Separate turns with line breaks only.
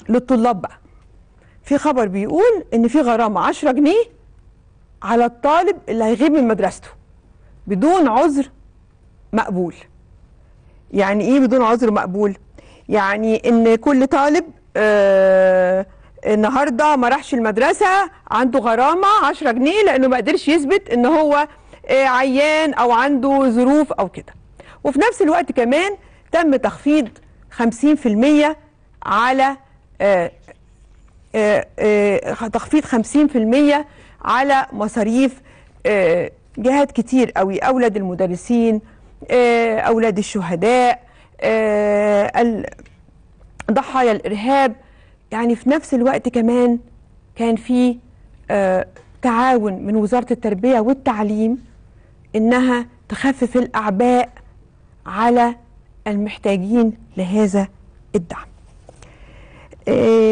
للطلاب بقى في خبر بيقول ان في غرامه 10 جنيه على الطالب اللي هيغيب من مدرسته بدون عذر مقبول يعني ايه بدون عذر مقبول يعني ان كل طالب آه النهارده ما راحش المدرسه عنده غرامه 10 جنيه لانه ما قدرش يثبت ان هو آه عيان او عنده ظروف او كده وفي نفس الوقت كمان تم تخفيض 50% على آه آه آه تخفيض 50% على مصاريف آه جهات كتير قوي اولاد المدرسين آه اولاد الشهداء آه ال- ضحايا الارهاب يعني في نفس الوقت كمان كان في آه تعاون من وزاره التربيه والتعليم انها تخفف الاعباء على المحتاجين لهذا الدعم. آه